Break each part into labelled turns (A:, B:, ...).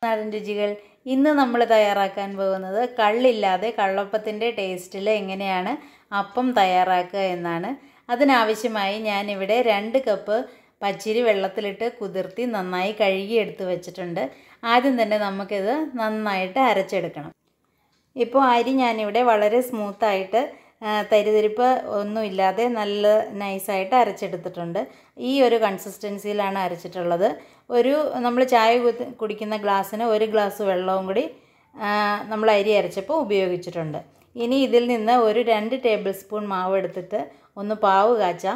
A: നാടൻ രുചികൾ ഇന്ന് നമ്മൾ തയ്യാറാക്കാൻ പോകുന്നത് കള്ളില്ലാതെ കള്ളപ്പത്തിൻ്റെ ടേസ്റ്റിൽ എങ്ങനെയാണ് അപ്പം തയ്യാറാക്കുക എന്നാണ് അതിനാവശ്യമായി ഞാനിവിടെ രണ്ട് കപ്പ് പച്ചിരി വെള്ളത്തിലിട്ട് കുതിർത്തി നന്നായി കഴുകി എടുത്ത് വെച്ചിട്ടുണ്ട് ആദ്യം തന്നെ നമുക്കിത് നന്നായിട്ട് അരച്ചെടുക്കണം ഇപ്പോൾ അരി ഞാനിവിടെ വളരെ സ്മൂത്തായിട്ട് തരിതരിപ്പ് ഒന്നുമില്ലാതെ നല്ല നൈസായിട്ട് അരച്ചെടുത്തിട്ടുണ്ട് ഈ ഒരു കൺസിസ്റ്റൻസിയിലാണ് അരച്ചിട്ടുള്ളത് ഒരു നമ്മൾ ചായ കുത്തി കുടിക്കുന്ന ഗ്ലാസ്സിന് ഒരു ഗ്ലാസ് വെള്ളവും കൂടി നമ്മൾ അരി അരച്ചപ്പോൾ ഉപയോഗിച്ചിട്ടുണ്ട് ഇനി ഇതിൽ നിന്ന് ഒരു രണ്ട് ടേബിൾ സ്പൂൺ മാവ് എടുത്തിട്ട് ഒന്ന് പാവ് കാച്ചാം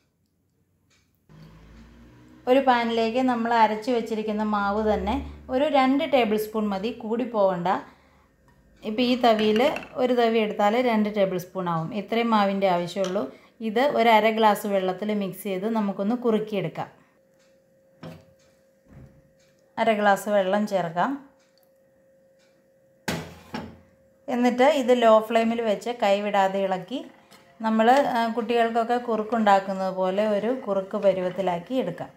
A: ഒരു പാനിലേക്ക് നമ്മൾ അരച്ച് വെച്ചിരിക്കുന്ന മാവ് തന്നെ ഒരു രണ്ട് ടേബിൾ സ്പൂൺ മതി കൂടി പോകണ്ട ഇപ്പോൾ ഈ തവിയിൽ ഒരു തവി എടുത്താൽ രണ്ട് ടേബിൾ സ്പൂൺ ആവും ഇത്രയും മാവിൻ്റെ ആവശ്യമുള്ളൂ ഇത് ഒരു അര ഗ്ലാസ് വെള്ളത്തിൽ മിക്സ് ചെയ്ത് നമുക്കൊന്ന് കുറുക്കിയെടുക്കാം അര ഗ്ലാസ് വെള്ളം ചേർക്കാം എന്നിട്ട് ഇത് ലോ ഫ്ലെയിമിൽ വെച്ച് കൈവിടാതെ ഇളക്കി നമ്മൾ കുട്ടികൾക്കൊക്കെ കുറുക്കുണ്ടാക്കുന്നത് പോലെ ഒരു കുറുക്ക് പരുവത്തിലാക്കി എടുക്കാം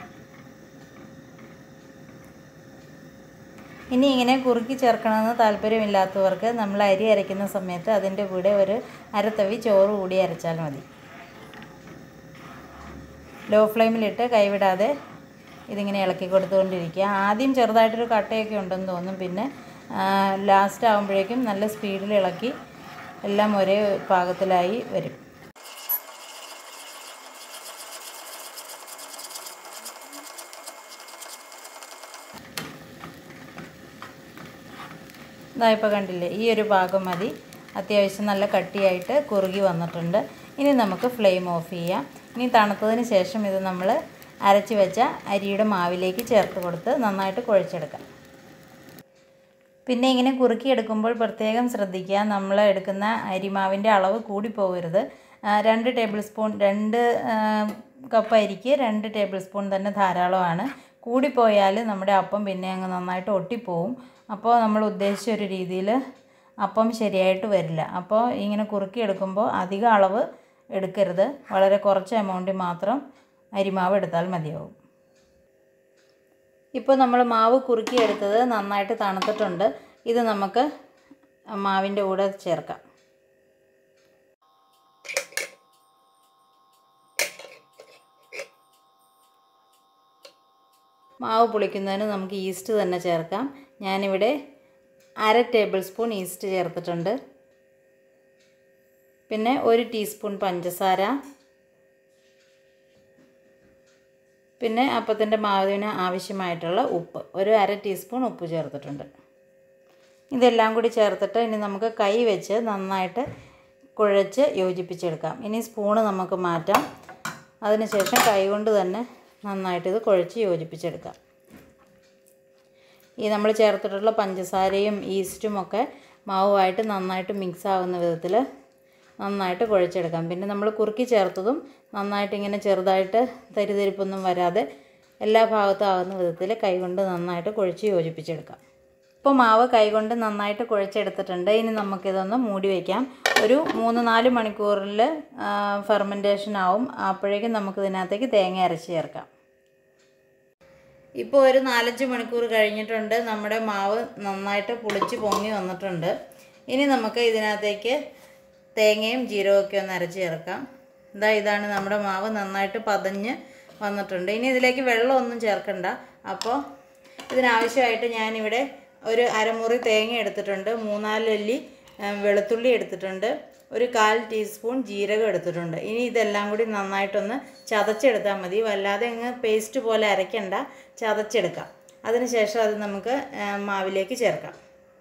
A: ഇനി ഇങ്ങനെ കുറുക്കി ചേർക്കണമെന്ന് താല്പര്യമില്ലാത്തവർക്ക് നമ്മൾ അരി അരയ്ക്കുന്ന സമയത്ത് അതിൻ്റെ കൂടെ ഒരു അരത്തവി ചോറ് കൂടി അരച്ചാൽ മതി ലോ ഫ്ലെയിമിലിട്ട് കൈവിടാതെ ഇതിങ്ങനെ ഇളക്കി കൊടുത്തുകൊണ്ടിരിക്കുക ആദ്യം ചെറുതായിട്ടൊരു കട്ടയൊക്കെ ഉണ്ടെന്ന് തോന്നും പിന്നെ ലാസ്റ്റ് ആകുമ്പോഴേക്കും നല്ല സ്പീഡിൽ ഇളക്കി എല്ലാം ഒരേ പാകത്തിലായി വരും ഇതാ ഇപ്പോൾ കണ്ടില്ലേ ഈ ഒരു ഭാഗം മതി അത്യാവശ്യം നല്ല കട്ടിയായിട്ട് കുറുകി വന്നിട്ടുണ്ട് ഇനി നമുക്ക് ഫ്ലെയിം ഓഫ് ചെയ്യാം ഇനി തണുത്തതിന് ശേഷം ഇത് നമ്മൾ അരച്ച് വെച്ച അരിയുടെ മാവിലേക്ക് ചേർത്ത് കൊടുത്ത് നന്നായിട്ട് കുഴച്ചെടുക്കാം പിന്നെ ഇങ്ങനെ കുറുക്കിയെടുക്കുമ്പോൾ പ്രത്യേകം ശ്രദ്ധിക്കുക നമ്മൾ എടുക്കുന്ന അരിമാവിൻ്റെ അളവ് കൂടി പോകരുത് രണ്ട് ടേബിൾ സ്പൂൺ രണ്ട് കപ്പ് അരിക്ക് രണ്ട് ടേബിൾ സ്പൂൺ തന്നെ ധാരാളമാണ് കൂടിപ്പോയാൽ നമ്മുടെ അപ്പം പിന്നെ അങ്ങ് നന്നായിട്ട് ഒട്ടിപ്പോവും അപ്പോൾ നമ്മൾ ഉദ്ദേശിച്ച ഒരു രീതിയിൽ അപ്പം ശരിയായിട്ട് വരില്ല അപ്പോൾ ഇങ്ങനെ കുറുക്കിയെടുക്കുമ്പോൾ അധിക അളവ് എടുക്കരുത് വളരെ കുറച്ച് എമൗണ്ടിൽ മാത്രം അരിമാവ് എടുത്താൽ മതിയാവും ഇപ്പോൾ നമ്മൾ മാവ് കുറുക്കിയെടുത്തത് നന്നായിട്ട് തണുത്തിട്ടുണ്ട് ഇത് നമുക്ക് മാവിൻ്റെ കൂടെ ചേർക്കാം മാവ് പുളിക്കുന്നതിന് നമുക്ക് ഈസ്റ്റ് തന്നെ ചേർക്കാം ഞാനിവിടെ അര ടേബിൾ സ്പൂൺ ഈസ്റ്റ് ചേർത്തിട്ടുണ്ട് പിന്നെ ഒരു ടീസ്പൂൺ പഞ്ചസാര പിന്നെ അപ്പത്തിൻ്റെ മാവിന് ആവശ്യമായിട്ടുള്ള ഉപ്പ് ഒരു അര ടീസ്പൂൺ ഉപ്പ് ചേർത്തിട്ടുണ്ട് ഇതെല്ലാം കൂടി ചേർത്തിട്ട് ഇനി നമുക്ക് കൈ വെച്ച് നന്നായിട്ട് കുഴച്ച് യോജിപ്പിച്ചെടുക്കാം ഇനി സ്പൂണ് നമുക്ക് മാറ്റാം അതിനുശേഷം കൈ കൊണ്ട് തന്നെ നന്നായിട്ട് ഇത് കുഴച്ച് യോജിപ്പിച്ചെടുക്കാം ഈ നമ്മൾ ചേർത്തിട്ടുള്ള പഞ്ചസാരയും ഈസ്റ്റും ഒക്കെ മാവുമായിട്ട് നന്നായിട്ട് മിക്സ് ആവുന്ന വിധത്തിൽ നന്നായിട്ട് കുഴച്ചെടുക്കാം പിന്നെ നമ്മൾ കുറുക്കി ചേർത്തതും നന്നായിട്ട് ഇങ്ങനെ ചെറുതായിട്ട് തരിതരിപ്പൊന്നും വരാതെ എല്ലാ ഭാഗത്തും ആകുന്ന വിധത്തിൽ കൈകൊണ്ട് നന്നായിട്ട് കുഴച്ച് യോജിപ്പിച്ചെടുക്കാം ഇപ്പോൾ മാവ് കൈകൊണ്ട് നന്നായിട്ട് കുഴച്ചെടുത്തിട്ടുണ്ട് ഇനി നമുക്കിതൊന്ന് മൂടി വയ്ക്കാം ഒരു മൂന്ന് നാല് മണിക്കൂറിൽ ഫെർമെൻറ്റേഷൻ ആവും അപ്പോഴേക്കും നമുക്ക് ഇതിനകത്തേക്ക് തേങ്ങ അരച്ച് ചേർക്കാം ഇപ്പോൾ ഒരു നാലഞ്ച് മണിക്കൂർ കഴിഞ്ഞിട്ടുണ്ട് നമ്മുടെ മാവ് നന്നായിട്ട് പുളിച്ച് പൊങ്ങി വന്നിട്ടുണ്ട് ഇനി നമുക്ക് ഇതിനകത്തേക്ക് തേങ്ങയും ജീരകമൊക്കെ ഒന്ന് അരച്ച് ചേർക്കാം ഇതാ ഇതാണ് നമ്മുടെ മാവ് നന്നായിട്ട് പതഞ്ഞ് വന്നിട്ടുണ്ട് ഇനി ഇതിലേക്ക് വെള്ളമൊന്നും ചേർക്കണ്ട അപ്പോൾ ഇതിനാവശ്യമായിട്ട് ഞാനിവിടെ ഒരു അരമുറി തേങ്ങ എടുത്തിട്ടുണ്ട് മൂന്നാലല്ലി വെളുത്തുള്ളി എടുത്തിട്ടുണ്ട് ഒരു കാൽ ടീസ്പൂൺ ജീരകം എടുത്തിട്ടുണ്ട് ഇനി ഇതെല്ലാം കൂടി നന്നായിട്ടൊന്ന് ചതച്ചെടുത്താൽ മതി വല്ലാതെ അങ്ങ് പേസ്റ്റ് പോലെ അരയ്ക്കണ്ട ചതച്ചെടുക്കാം അതിനുശേഷം അത് നമുക്ക് മാവിലേക്ക് ചേർക്കാം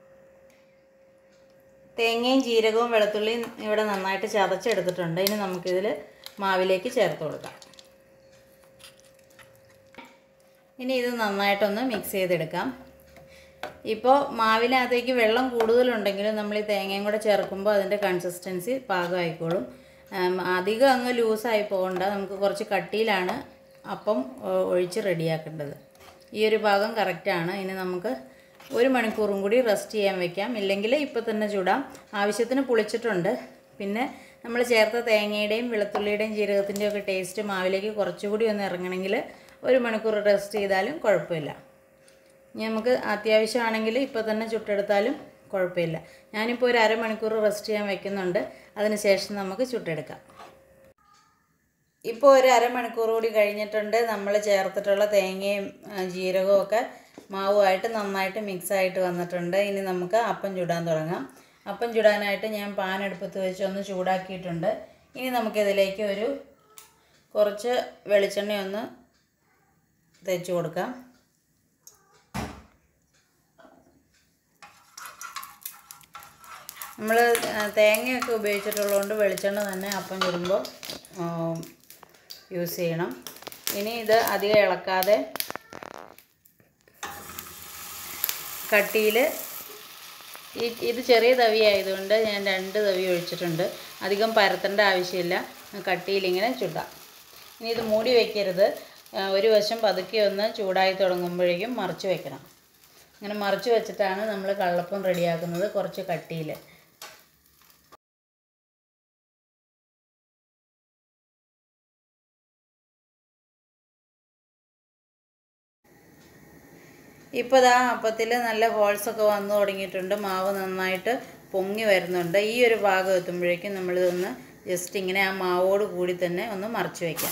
A: തേങ്ങയും ജീരകവും വെളുത്തുള്ളിയും ഇവിടെ നന്നായിട്ട് ചതച്ചെടുത്തിട്ടുണ്ട് ഇനി നമുക്കിതിൽ മാവിലേക്ക് ചേർത്ത് കൊടുക്കാം ഇനി ഇത് നന്നായിട്ടൊന്ന് മിക്സ് ചെയ്തെടുക്കാം ഇപ്പോൾ മാവിനകത്തേക്ക് വെള്ളം കൂടുതലുണ്ടെങ്കിലും നമ്മൾ ഈ തേങ്ങയും കൂടെ ചേർക്കുമ്പോൾ അതിൻ്റെ കൺസിസ്റ്റൻസി പാകമായിക്കോളും അധികം അങ്ങ് ലൂസായി പോകണ്ട നമുക്ക് കുറച്ച് കട്ടിയിലാണ് അപ്പം ഒഴിച്ച് റെഡിയാക്കേണ്ടത് ഈ ഒരു ഭാഗം കറക്റ്റാണ് ഇനി നമുക്ക് ഒരു മണിക്കൂറും കൂടി റെസ്റ്റ് ചെയ്യാൻ വെക്കാം ഇല്ലെങ്കിൽ ഇപ്പോൾ തന്നെ ചൂടാം ആവശ്യത്തിന് പുളിച്ചിട്ടുണ്ട് പിന്നെ നമ്മൾ ചേർത്ത തേങ്ങയുടെയും വെളുത്തുള്ളിയുടെയും ജീരകത്തിൻ്റെയും ഒക്കെ ടേസ്റ്റ് മാവിലേക്ക് കുറച്ചുകൂടി ഒന്ന് ഇറങ്ങണമെങ്കിൽ ഒരു മണിക്കൂർ റെസ്റ്റ് ചെയ്താലും കുഴപ്പമില്ല ഇനി നമുക്ക് അത്യാവശ്യമാണെങ്കിൽ ഇപ്പോൾ തന്നെ ചുട്ടെടുത്താലും കുഴപ്പമില്ല ഞാനിപ്പോൾ ഒരു അരമണിക്കൂർ റെസ്റ്റ് ചെയ്യാൻ വെക്കുന്നുണ്ട് അതിന് ശേഷം നമുക്ക് ചുട്ടെടുക്കാം ഇപ്പോൾ ഒരു അരമണിക്കൂർ കൂടി കഴിഞ്ഞിട്ടുണ്ട് നമ്മൾ ചേർത്തിട്ടുള്ള തേങ്ങയും ആ, ജീരകവും ഒക്കെ മാവുമായിട്ട് നന്നായിട്ട് മിക്സ് ആയിട്ട് വന്നിട്ടുണ്ട് ഇനി നമുക്ക് അപ്പം ചുടാൻ തുടങ്ങാം അപ്പം ചുടാനായിട്ട് ഞാൻ പാൻ അടുപ്പത്ത് വെച്ച് ഒന്ന് ചൂടാക്കിയിട്ടുണ്ട് ഇനി നമുക്കിതിലേക്ക് ഒരു കുറച്ച് വെളിച്ചെണ്ണ ഒന്ന് തേച്ച് കൊടുക്കാം നമ്മൾ തേങ്ങയൊക്കെ ഉപയോഗിച്ചിട്ടുള്ളതുകൊണ്ട് വെളിച്ചെണ്ണ തന്നെ അപ്പം ചുടുമ്പോൾ യൂസ് ചെയ്യണം ഇനി ഇത് അധികം ഇളക്കാതെ കട്ടിയിൽ ഈ ഇത് ചെറിയ തവി ആയതുകൊണ്ട് ഞാൻ രണ്ട് തവി ഒഴിച്ചിട്ടുണ്ട് അധികം പരത്തേണ്ട ആവശ്യമില്ല കട്ടിയിൽ ഇങ്ങനെ ചുടാം ഇനി ഇത് മൂടി വയ്ക്കരുത് ആ, ഒരു വശം പതുക്കെ ഒന്ന് ചൂടായി തുടങ്ങുമ്പോഴേക്കും മറിച്ച് വെക്കണം അങ്ങനെ മറിച്ച് വെച്ചിട്ടാണ് നമ്മൾ കള്ളപ്പം റെഡിയാക്കുന്നത് കുറച്ച് കട്ടിയിൽ ഇപ്പോൾ ദാ അപ്പത്തിൽ നല്ല ഹോൾസൊക്കെ വന്നു തുടങ്ങിയിട്ടുണ്ട് മാവ് നന്നായിട്ട് പൊങ്ങി വരുന്നുണ്ട് ഈ ഒരു ഭാഗം എത്തുമ്പോഴേക്കും നമ്മളിതൊന്ന് ജസ്റ്റ് ഇങ്ങനെ ആ മാവോട് കൂടി തന്നെ ഒന്ന് മറിച്ച് വയ്ക്കാം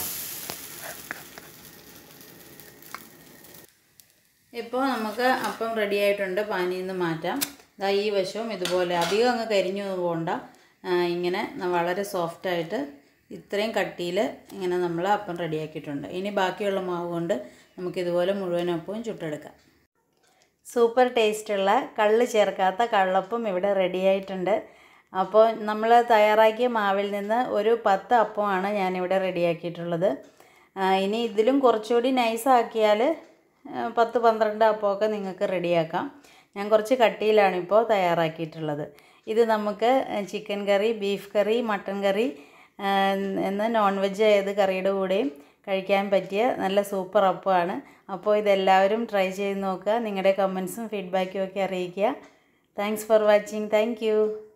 A: ഇപ്പോൾ നമുക്ക് അപ്പം റെഡി ആയിട്ടുണ്ട് പാനിയിൽ നിന്ന് മാറ്റാം ദാ ഈ വശവും ഇതുപോലെ അധികം അങ്ങ് കരിഞ്ഞു പോകണ്ട ആ, ഇങ്ങനെ ന- വളരെ സോഫ്റ്റായിട്ട് ഇത്രയും കട്ടിയിൽ ഇങ്ങനെ നമ്മൾ അപ്പം റെഡിയാക്കിയിട്ടുണ്ട് ഇനി ബാക്കിയുള്ള മാവ് കൊണ്ട് നമുക്കിതുപോലെ മുഴുവൻ അപ്പവും ചുട്ടെടുക്കാം സൂപ്പർ ടേസ്റ്റുള്ള കള്ള് ചേർക്കാത്ത കള്ളപ്പം ഇവിടെ റെഡി ആയിട്ടുണ്ട് അപ്പോൾ നമ്മൾ തയ്യാറാക്കിയ മാവിൽ നിന്ന് ഒരു പത്ത് അപ്പമാണ് ഞാനിവിടെ റെഡിയാക്കിയിട്ടുള്ളത് ആ, ഇനി ഇതിലും കുറച്ചുകൂടി നൈസാക്കിയാൽ പത്ത് പന്ത്രണ്ട് അപ്പമൊക്കെ നിങ്ങൾക്ക് റെഡിയാക്കാം ഞാൻ കുറച്ച് കട്ടിയിലാണ് ഇപ്പോൾ തയ്യാറാക്കിയിട്ടുള്ളത് ഇത് നമുക്ക് chicken curry beef curry mutton curry ആ, എന്ന് നോൺ വെജ് ഏത് കറിയുടെ കൂടെയും കഴിക്കാൻ പറ്റിയ നല്ല സൂപ്പർ അപ്പമാണ് അപ്പോൾ ഇതെല്ലാവരും ട്രൈ ചെയ്ത് നോക്കുക നിങ്ങളുടെ കമൻസും ഫീഡ്ബാക്കും ഒക്കെ അറിയിക്കുക താങ്ക്സ് ഫോർ വാച്ചിങ് താങ്ക്